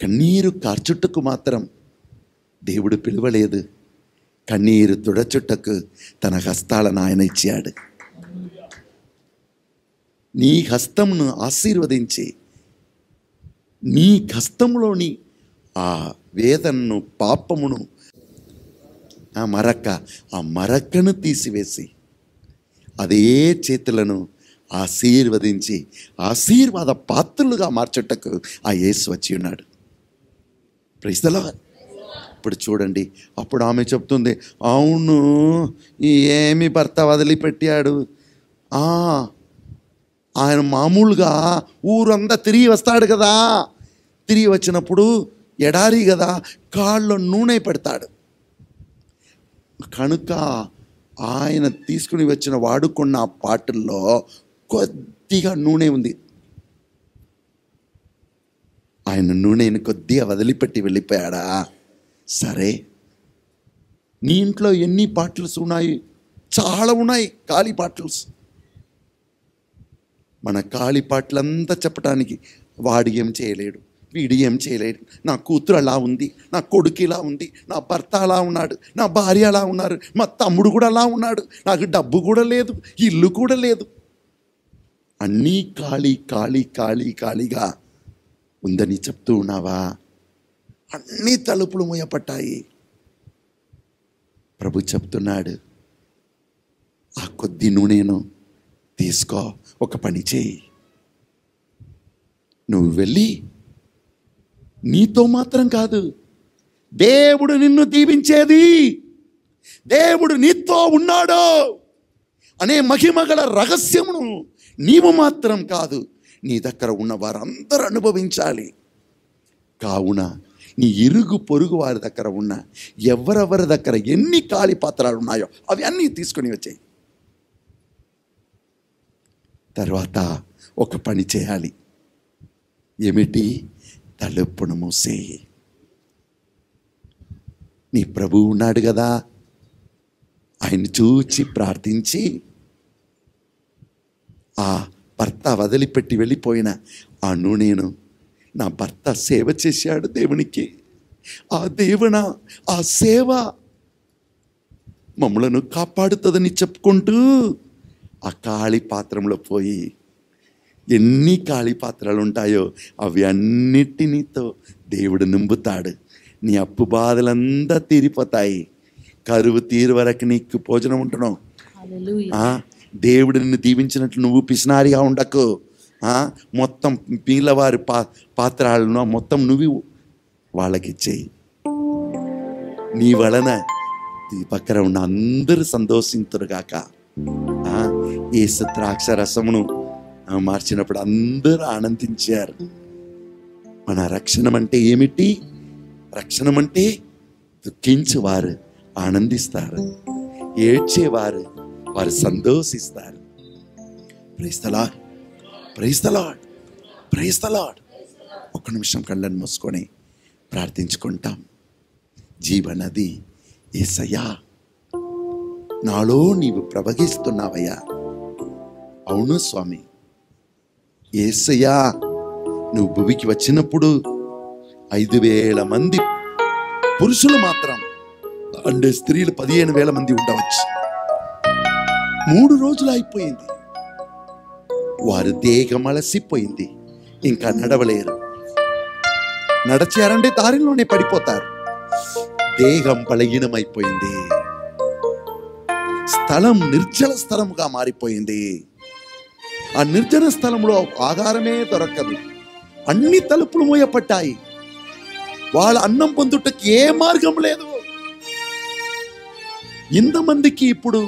కన్నీరు కార్చుట్టుకు మాత్రం దేవుడు పిలువలేదు కన్నీరు తుడచుట్టకు తన హస్తాలను ఆయన ఇచ్చాడు నీ హస్తమును ఆశీర్వదించి నీ హస్తంలోని ఆ వేదనను పాపమును ఆ మరక్క ఆ మరక్కను తీసివేసి అదే చేతులను ఆశీర్వదించి ఆశీర్వాద పాత్రలుగా మార్చుటకు ఆ యేసు వచ్చి ఉన్నాడు ప్రైస్తలా ఇప్పుడు చూడండి అప్పుడు ఆమె చెప్తుంది అవును ఈ ఏమి భర్త వదిలిపెట్టాడు ఆ, ఆయన మామూలుగా ఊరంతా తిరిగి వస్తాడు కదా తిరిగి వచ్చినప్పుడు ఎడారి కదా కాళ్ళలో నూనె పెడతాడు కనుక ఆయన తీసుకుని వచ్చిన వాడుకున్న ఆ పాటల్లో కొద్దిగా నూనె ఉంది ఆయన నూనెని కొద్దిగా వదిలిపెట్టి వెళ్ళిపోయాడా సరే నీ ఇంట్లో ఎన్ని బాటిల్స్ ఉన్నాయి చాలా ఉన్నాయి ఖాళీ బాటిల్స్ మన ఖాళీ పాటలంతా చెప్పడానికి వాడు ఏం చేయలేడు వీడు ఏం చేయలేడు నా కూతురు అలా ఉంది నా కొడుకు ఇలా ఉంది నా భర్త అలా ఉన్నాడు నా భార్య అలా ఉన్నారు మా తమ్ముడు కూడా అలా ఉన్నాడు నాకు డబ్బు కూడా లేదు ఇల్లు కూడా లేదు అన్నీ ఖాళీ ఖాళీ ఖాళీ ఖాళీగా ఉందని చెప్తూ ఉన్నావా అన్ని తలుపులు మూయపట్టాయి ప్రభు చెప్తున్నాడు ఆ కొద్ది నూనెను తీసుకో ఒక పని చేయి నువ్వు వెళ్ళి నీతో మాత్రం కాదు దేవుడు నిన్ను దీవించేది దేవుడు నీతో ఉన్నాడు అనే మహిమగల రహస్యమును నీవు మాత్రం కాదు నీ దగ్గర ఉన్న వారందరూ అనుభవించాలి కావున నీ ఇరుగు పొరుగు వారి దగ్గర ఉన్న ఎవరెవరి దగ్గర ఎన్ని ఖాళీ పాత్రలు ఉన్నాయో అవి అన్నీ తీసుకొని వచ్చాయి తర్వాత ఒక పని చేయాలి ఏమిటి తలుపును మూసేయి నీ ప్రభు ఉన్నాడు కదా ఆయన చూచి ప్రార్థించి ఆ భర్త వదిలిపెట్టి వెళ్ళిపోయిన ఆ నూనెను నా భర్త సేవ చేశాడు దేవునికి ఆ దేవున ఆ సేవ మమ్మలను కాపాడుతుందని చెప్పుకుంటూ ఆ ఖాళీ పాత్రంలో పోయి ఎన్ని ఖాళీ పాత్రలు ఉంటాయో అవి అన్నిటినీతో దేవుడు నింపుతాడు నీ అప్పు బాధలంతా తీరిపోతాయి కరువు తీరు వరకు నీకు భోజనం ఉంటున్నావు Hallelujah. ఆ, దేవుడు నిన్ను దీవించినట్లు నువ్వు పిసినారిగా ఉండకు ఆ, మొత్తం పిల్లవారి పా పాత్రలను మొత్తం నువ్వు వాళ్ళకి ఇచ్చేయి నీ వలన ఈ పక్కన ఉన్న అందరూ సంతోషింతురుగాక ఆ, ఏసు ద్రాక్ష రసమును ఆ, మార్చినప్పుడు అందరూ ఆనందించారు మన రక్షణం అంటే ఏమిటి రక్షణం అంటే దుఃఖించేవారు ఆనందిస్తారు ఏడ్చేవారు వారు సంతోషిస్తారు ప్రైస్తలాడ్ ప్రైస్తలాడ్ ప్రైస్తలాడ్ ఒక్క నిమిషం కళ్ళని మూసుకొని ప్రార్థించుకుంటాం జీవనది ఏసయ్యా నాలో నీవు ప్రవహిస్తున్నావయ్యా అవును స్వామి ఏసయ్యా నువ్వు భూమికి వచ్చినప్పుడు ఐదు వేల మంది పురుషులు మాత్రం అంటే స్త్రీలు పదిహేను వేల మంది ఉండవచ్చు మూడు రోజులు అయిపోయింది వారి దేహం అలసిపోయింది ఇంకా నడవలేరు నడచారంటే దారిలోనే పడిపోతారు దేహం బలహీనమైపోయింది స్థలం నిర్జల స్థలముగా మారిపోయింది ఆ నిర్జన స్థలంలో ఆధారమే దొరకదు అన్ని తలుపులు మూయపట్టాయి వాళ్ళ అన్నం పొందుటకి ఏ మార్గం లేదు ఇంతమందికి ఇప్పుడు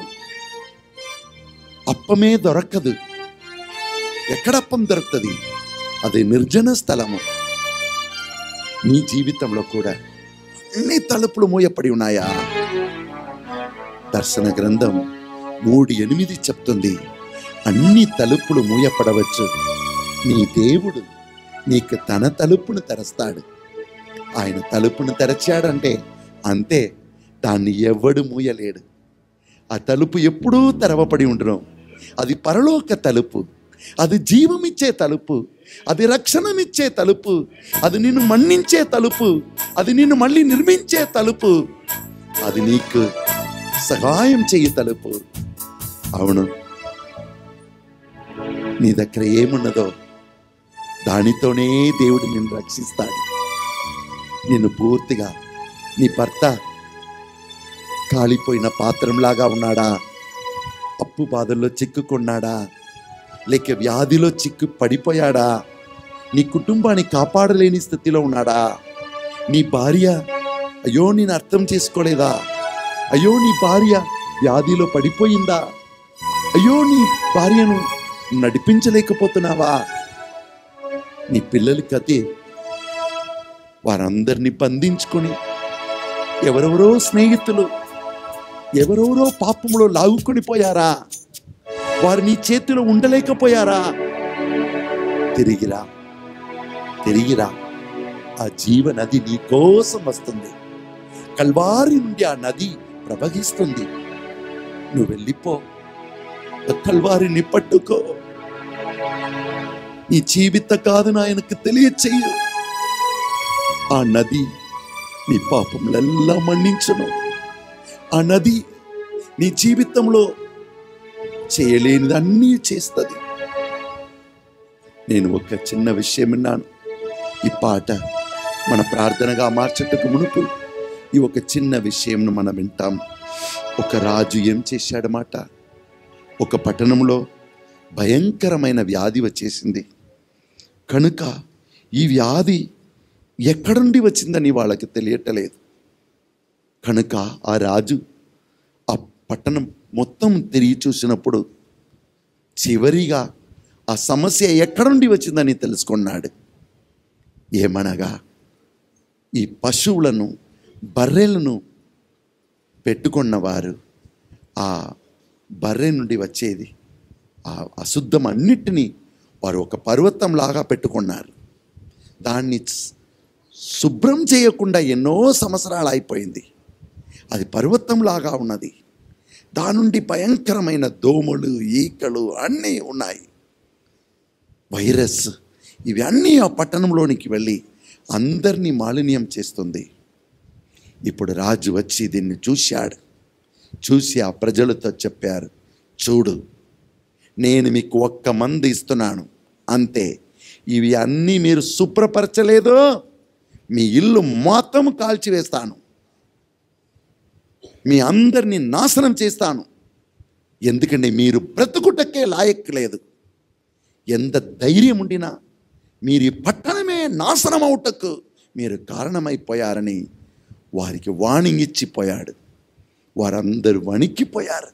అప్పమే దొరకదు ఎక్కడ అప్పం దొరుకుతుంది అది నిర్జన స్థలము నీ జీవితంలో కూడా అన్ని తలుపులు మూయపడి ఉన్నాయా దర్శన గ్రంథం మూడు ఎనిమిది చెప్తుంది అన్ని తలుపులు మూయపడవచ్చు నీ దేవుడు నీకు తన తలుపును తెరస్తాడు ఆయన తలుపును తెరచాడంటే అంతే దాన్ని ఎవడు మూయలేడు ఆ తలుపు ఎప్పుడూ తెరవబడి ఉండడం అది పరలోక తలుపు అది జీవమిచ్చే తలుపు అది రక్షణమిచ్చే తలుపు అది నిన్ను మన్నించే తలుపు అది నిన్ను మళ్ళీ నిర్మించే తలుపు అది నీకు సహాయం చెయ్యి తలుపు అవును నీ దగ్గర ఏమున్నదో దానితోనే దేవుడు నిన్ను రక్షిస్తాడు నిన్ను పూర్తిగా నీ భర్త కాలిపోయిన పాత్రంలాగా ఉన్నాడా అప్పు బాధల్లో చిక్కుకున్నాడా లేక వ్యాధిలో చిక్కు పడిపోయాడా నీ కుటుంబాన్ని కాపాడలేని స్థితిలో ఉన్నాడా నీ భార్య అయ్యో నేను అర్థం చేసుకోలేదా అయ్యో నీ భార్య వ్యాధిలో పడిపోయిందా అయ్యో నీ భార్యను నడిపించలేకపోతున్నావా నీ పిల్లల కథే వారందరినీ బంధించుకొని ఎవరెవరో స్నేహితులు ఎవరెవరో పాపంలో లాగుకొని పోయారా వారు నీ చేతిలో ఉండలేకపోయారా తిరిగిరా తిరిగిరా ఆ జీవ నది నీ కోసం వస్తుంది కల్వారి నుండి ఆ నది ప్రవహిస్తుంది నువ్వు వెళ్ళిపో ఆ కల్వారిని పట్టుకో నీ జీవిత కాదు ఆయనకు తెలియచేయు ఆ నది నీ పాపములెల్లా మన్నించును ఆ నది నీ జీవితంలో చేయలేనిది అన్నీ చేస్తుంది నేను ఒక చిన్న విషయం విన్నాను ఈ పాట మన ప్రార్థనగా మార్చటకు మునుపు ఈ ఒక చిన్న విషయంను మనం వింటాం ఒక రాజు ఏం చేశాడన్నమాట ఒక పట్టణంలో భయంకరమైన వ్యాధి వచ్చేసింది కనుక ఈ వ్యాధి ఎక్కడి నుండి వచ్చిందని వాళ్ళకి తెలియటలేదు కనుక ఆ రాజు ఆ పట్టణం మొత్తం తిరిగి చూసినప్పుడు చివరిగా ఆ సమస్య ఎక్కడి నుండి వచ్చిందని తెలుసుకున్నాడు ఏమనగా ఈ పశువులను బర్రెలను పెట్టుకున్నవారు ఆ బర్రె నుండి వచ్చేది ఆ అశుద్ధం అన్నిటినీ వారు ఒక పర్వతంలాగా పెట్టుకున్నారు దాన్ని స్- శుభ్రం చేయకుండా ఎన్నో సంవత్సరాలు అయిపోయింది అది పర్వతంలాగా ఉన్నది దాని నుండి భయంకరమైన దోమలు ఈకలు అన్నీ ఉన్నాయి వైరస్ ఇవి అన్నీ ఆ పట్టణంలోనికి వెళ్ళి అందరినీ మాలిన్యం చేస్తుంది ఇప్పుడు రాజు వచ్చి దీన్ని చూశాడు చూసి ఆ ప్రజలతో చెప్పారు చూడు నేను మీకు ఒక్క మంది ఇస్తున్నాను అంతే ఇవి అన్నీ మీరు శుభ్రపరచలేదు మీ ఇల్లు మొత్తం కాల్చివేస్తాను మీ అందరినీ నాశనం చేస్తాను ఎందుకంటే మీరు బ్రతుకుటకే లాయక్ లేదు ఎంత ధైర్యం ఉండినా మీరు ఈ పట్టణమే నాశనం అవుటకు మీరు కారణమైపోయారని వారికి వాణింగ్ ఇచ్చిపోయాడు వారందరూ వణికిపోయారు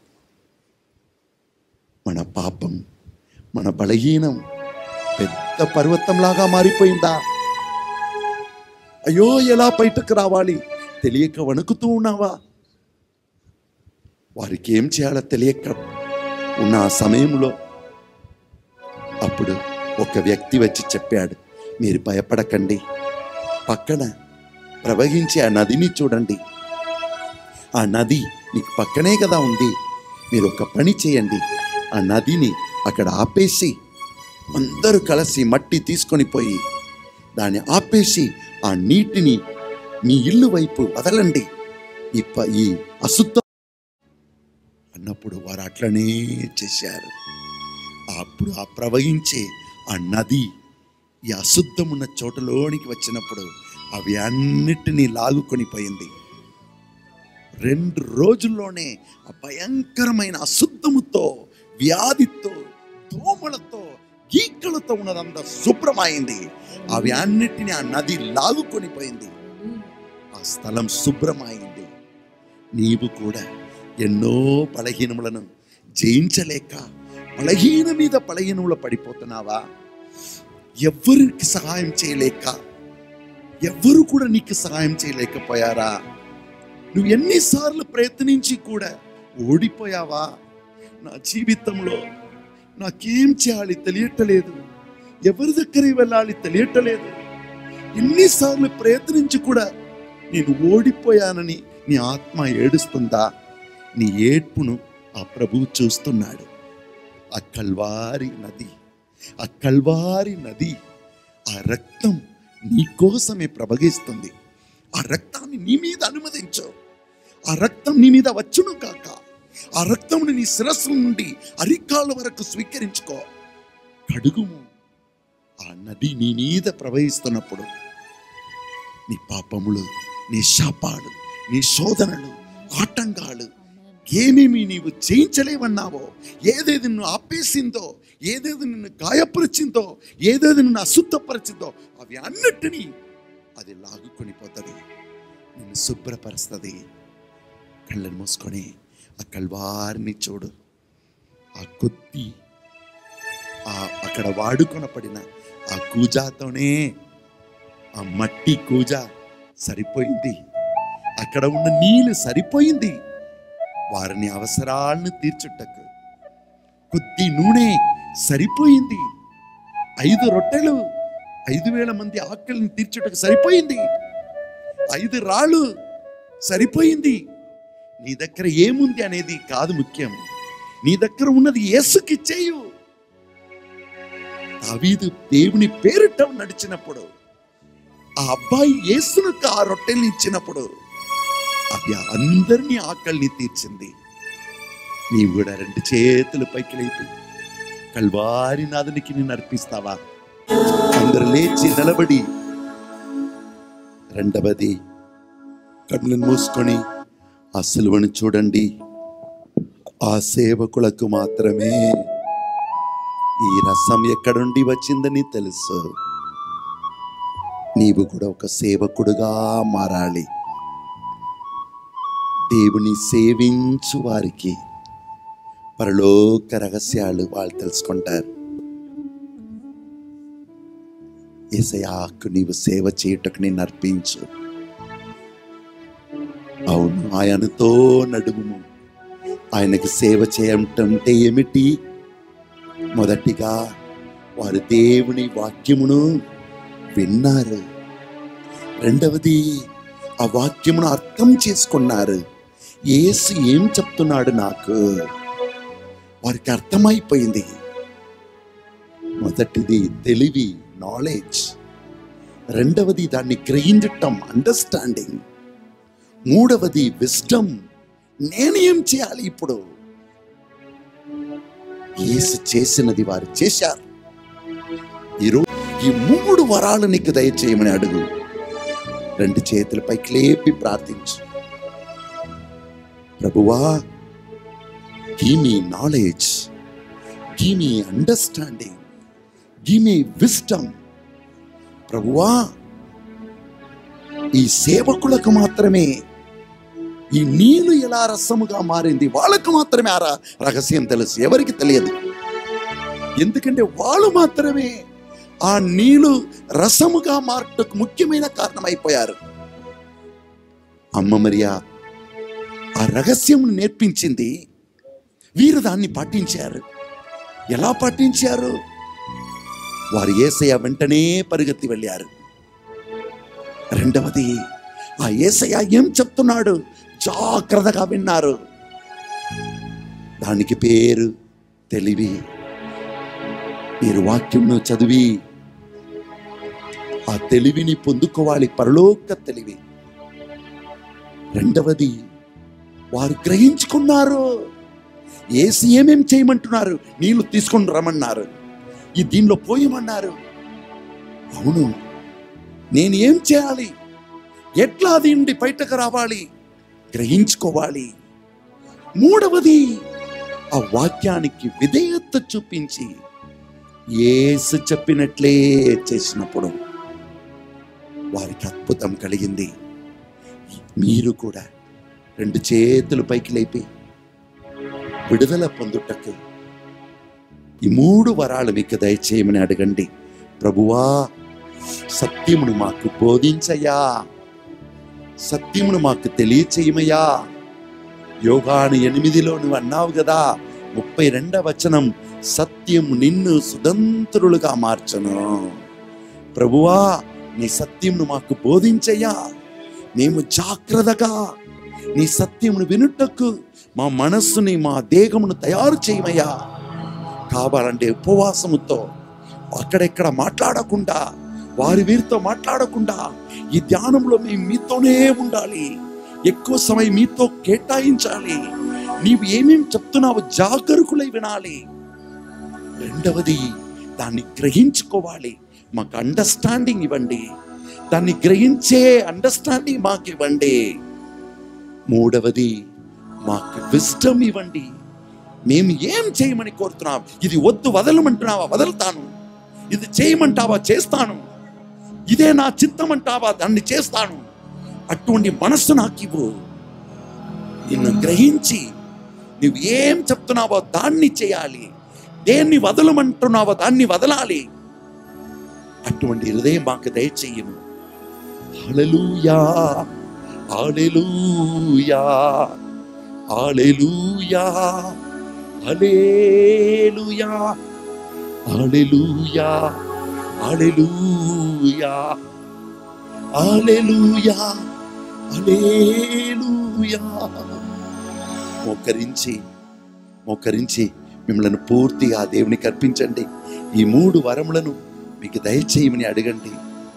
మన పాపం మన బలహీనం పెద్ద పర్వతంలాగా మారిపోయిందా అయ్యో ఎలా బయటకు రావాలి తెలియక వణుకుతూ ఉన్నావా వారికి ఏం చేయాలో తెలియక ఉన్న ఆ సమయంలో అప్పుడు ఒక వ్యక్తి వచ్చి చెప్పాడు మీరు భయపడకండి పక్కన ప్రవహించే ఆ నదిని చూడండి ఆ నది మీకు పక్కనే కదా ఉంది మీరు ఒక పని చేయండి ఆ నదిని అక్కడ ఆపేసి అందరూ కలిసి మట్టి తీసుకొని పోయి దాన్ని ఆపేసి ఆ నీటిని మీ ఇల్లు వైపు వదలండి ఈ ప- ఈ అశుద్ధ అన్నప్పుడు వారు అట్లనే చేశారు అప్పుడు ఆ ప్రవహించే ఆ నది ఈ అశుద్ధమున్న చోటలోనికి వచ్చినప్పుడు అవి అన్నిటినీ లాగుకొని పోయింది రెండు రోజుల్లోనే ఆ భయంకరమైన అశుద్ధముతో వ్యాధితో దోమలతో ఈకలతో ఉన్నదంతా శుభ్రమైంది అవి అన్నిటిని ఆ నది లాగుకొని పోయింది ఆ స్థలం శుభ్రమైంది నీవు కూడా ఎన్నో బలహీనములను జయించలేక బలహీన మీద బలహీనములు పడిపోతున్నావా ఎవరికి సహాయం చేయలేక ఎవ్వరు కూడా నీకు సహాయం చేయలేకపోయారా నువ్వు ఎన్నిసార్లు ప్రయత్నించి కూడా ఓడిపోయావా నా జీవితంలో నాకేం చేయాలి తెలియటలేదు ఎవరి దగ్గరికి వెళ్ళాలి తెలియటలేదు ఎన్నిసార్లు ప్రయత్నించి కూడా నేను ఓడిపోయానని నీ ఆత్మ ఏడుస్తుందా నీ ఏడ్పును ఆ ప్రభువు చూస్తున్నాడు ఆ కల్వారి నది ఆ కల్వారి నది ఆ రక్తం నీ కోసమే ప్రవహిస్తుంది ఆ రక్తాన్ని నీ మీద అనుమతించు ఆ రక్తం నీ మీద వచ్చును కాక ఆ రక్తముని నీ శిరస్సు నుండి అరికాళ్ళ వరకు స్వీకరించుకో కడుగుము ఆ నది నీ మీద ప్రవహిస్తున్నప్పుడు నీ పాపములు నీ శాపాలు నీ శోధనలు ఆటంకాలు ఏమేమి నీవు చేయించలేవన్నావో ఏదేది నిన్ను ఆపేసిందో ఏదేది నిన్ను గాయపరిచిందో ఏదేది నిన్ను అశుద్ధపరిచిందో అవి అన్నిటినీ అది లాగుకొని పోతుంది నిన్ను శుభ్రపరుస్తుంది కళ్ళను మూసుకొని ఆ కల్వారిని చూడు ఆ కొద్ది ఆ అక్కడ వాడుకొనపడిన ఆ కూజాతోనే ఆ మట్టి కూజ సరిపోయింది అక్కడ ఉన్న నీళ్ళు సరిపోయింది వారిని అవసరాలను తీర్చుటకు కొద్ది నూనె సరిపోయింది ఐదు రొట్టెలు ఐదు వేల మంది ఆకలిని తీర్చుటకు సరిపోయింది ఐదు రాళ్ళు సరిపోయింది నీ దగ్గర ఏముంది అనేది కాదు ముఖ్యం నీ దగ్గర ఉన్నది యేసుకిచ్చేయు దావీదు దేవుని పేరిట నడిచినప్పుడు ఆ అబ్బాయి యేసునకు ఆ రొట్టెల్ని ఇచ్చినప్పుడు అది అందరినీ ఆకలిని తీర్చింది నీవు కూడా రెండు చేతులు పైకి లేపి కల్వారి నాదునికి నేను అర్పిస్తావా అందరు లేచి నిలబడి రెండవది కళ్ళను మూసుకొని ఆ సిలువను చూడండి ఆ సేవకులకు మాత్రమే ఈ రసం ఎక్కడుండి వచ్చిందని తెలుసు నీవు కూడా ఒక సేవకుడుగా మారాలి దేవుని సేవించు వారికి పరలోక రహస్యాలు వాళ్ళు తెలుసుకుంటారు ఏసయాకు నీవు సేవ చేయుటకు నేను అర్పించు అవును ఆయనతో నడుము ఆయనకు సేవ చేయటంటే ఏమిటి మొదటిగా వారు దేవుని వాక్యమును విన్నారు రెండవది ఆ వాక్యమును అర్థం చేసుకున్నారు యేసు ఏం చెప్తున్నాడు నాకు వారికి అర్థమైపోయింది మొదటిది తెలివి నాలెడ్జ్ రెండవది దాన్ని గ్రహించటం అండర్స్టాండింగ్ మూడవది విజ్డమ్ నేను ఏం చేయాలి ఇప్పుడు యేసు చేసినది వారు చేశారు ఈరోజు ఈ మూడు వరాలు నీకు దయచేయమని అడుగు రెండు చేతుల పైకి లేపి ప్రార్థించు ప్రభువా give me knowledge give me understanding give me wisdom ప్రభువా ఈ సేవకులకు మాత్రమే ఈ నీళ్లు ఎలా రసముగా మారింది వాళ్ళకు మాత్రమే ఆ ర- రహస్యం తెలుసు ఎవరికి తెలియదు ఎందుకంటే వాళ్ళు మాత్రమే ఆ నీళ్లు రసముగా మారటకు ముఖ్యమైన కారణమైపోయారు అమ్మ మరియా ఆ రహస్యం నేర్పించింది వీరు దాన్ని పాటించారు ఎలా పాటించారు వారు ఏసయ్య వెంటనే పరిగెత్తి వెళ్ళారు రెండవది ఆ ఏసయ్య ఏం చెప్తున్నాడు జాగ్రత్తగా విన్నారు దానికి పేరు తెలివి మీరు వాక్యంను చదివి ఆ తెలివిని పొందుకోవాలి పరలోక తెలివి రెండవది వారు గ్రహించుకున్నారు ఏసి ఏమేం చేయమంటున్నారు నీళ్లు తీసుకొని రమ్మన్నారు ఈ దీనిలో పోయమన్నారు అవును నేను ఏం చేయాలి ఎట్లా దీన్ని బయటకు రావాలి గ్రహించుకోవాలి మూడవది ఆ వాక్యానికి విధేయత చూపించి ఏసు చెప్పినట్లే చేసినప్పుడు వారికి అద్భుతం కలిగింది మీరు కూడా రెండు చేతులు పైకి లేపి విడుదల పొందుటకు ఈ మూడు వరాలు మీకు దయచేయమని అడగండి ప్రభువా సత్యమును మాకు బోధించయ్యా సత్యమును మాకు తెలియచేయమయ్యా యోగాను ఎనిమిదిలో నువ్వు అన్నావు కదా ముప్పై రెండవ వచనం సత్యం నిన్ను సుతంత్రులుగా మార్చను ప్రభువా నీ సత్యమును మాకు బోధించయ్యా మేము జాగ్రత్తగా నీ సత్యమును వినుటకు మా మనస్సుని మా దేహమును తయారు చేయమయ్యా కావాలంటే ఉపవాసముతో అక్కడెక్కడ మాట్లాడకుండా వారి వీరితో మాట్లాడకుండా ఈ ధ్యానంలో మేము మీతోనే ఉండాలి ఎక్కువ సమయం మీతో కేటాయించాలి నీవు ఏమేం చెప్తున్నావో జాగరూకులై వినాలి రెండవది దాన్ని గ్రహించుకోవాలి మాకు అండర్స్టాండింగ్ ఇవ్వండి దాన్ని గ్రహించే అండర్స్టాండింగ్ మాకు ఇవ్వండి మూడవది మాకు విజ్డమ్ ఇవ్వండి మేము ఏం చేయమని కోరుతున్నాం ఇది వద్దు వదలమంటున్నావా వదలుతాను ఇది చేయమంటావా చేస్తాను ఇదే నా చిత్తం అంటావా దాన్ని చేస్తాను అటువంటి మనస్సు నాకు ఇవ్వు నిన్ను గ్రహించి నువ్వు ఏం చెప్తున్నావో దాన్ని చేయాలి దేన్ని వదలమంటున్నావో దాన్ని వదలాలి అటువంటి హృదయం మాకు దయచేయము హల్లెలూయా హల్లెలూయా హల్లెలూయా హల్లెలూయా హల్లెలూయా హల్లెలూయా హల్లెలూయా హల్లెలూయా మోకరించి మోకరించి మిమ్మల్ని పూర్తిగా దేవునికి అర్పించండి ఈ మూడు వరములను మీకు దయచేయమని అడగండి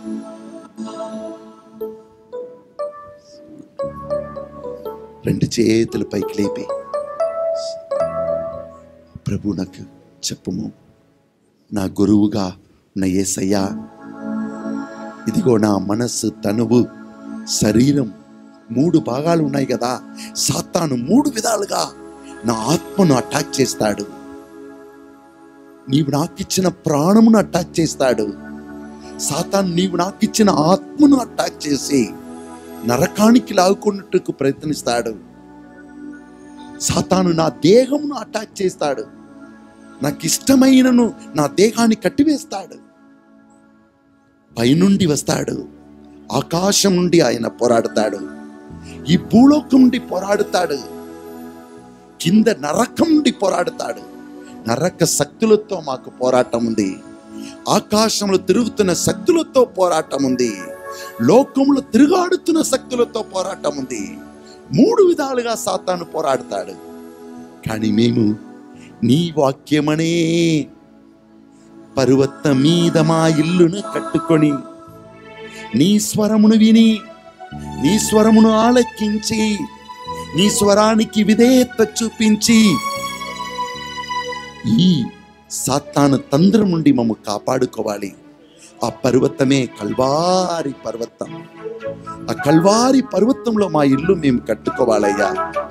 రెండు చేతులు పైకి లేపి ప్రభు నాకు చెప్పుము నా గురువుగా ఉన్న యేసయ్యా ఇదిగో నా మనస్సు తనువు శరీరం మూడు భాగాలు ఉన్నాయి కదా సాతాను మూడు విధాలుగా నా ఆత్మను అటాక్ చేస్తాడు నీవు నాకిచ్చిన ప్రాణమును అటాక్ చేస్తాడు సాతాన్ నీవు నాకిచ్చిన ఆత్మను అటాక్ చేసి నరకానికి లాగుకున్నట్టుకు ప్రయత్నిస్తాడు సాతాను నా దేహమును అటాక్ చేస్తాడు నాకు ఇష్టమైనను నా దేహాన్ని కట్టివేస్తాడు పైనుండి వస్తాడు ఆకాశం నుండి ఆయన పోరాడతాడు ఈ భూలోకం నుండి పోరాడుతాడు కింద నరకం నుండి పోరాడుతాడు నరక శక్తులతో మాకు పోరాటం ఉంది ఆకాశంలో తిరుగుతున్న శక్తులతో పోరాటం ఉంది లోకంలో తిరుగాడుతున్న శక్తులతో పోరాటం ఉంది మూడు విధాలుగా సాతాను పోరాడతాడు కానీ మేము నీ వాక్యమనే పర్వత మీద మా ఇల్లును కట్టుకొని నీ స్వరమును విని నీ స్వరమును ఆలకించి నీ స్వరానికి విధేయత చూపించి ఈ సాతాను తంద్రం నుండి మమ్మ కాపాడుకోవాలి ఆ పర్వతమే కల్వారి పర్వతం ఆ కల్వారి పర్వతంలో మా ఇల్లు మేము కట్టుకోవాలయ్యా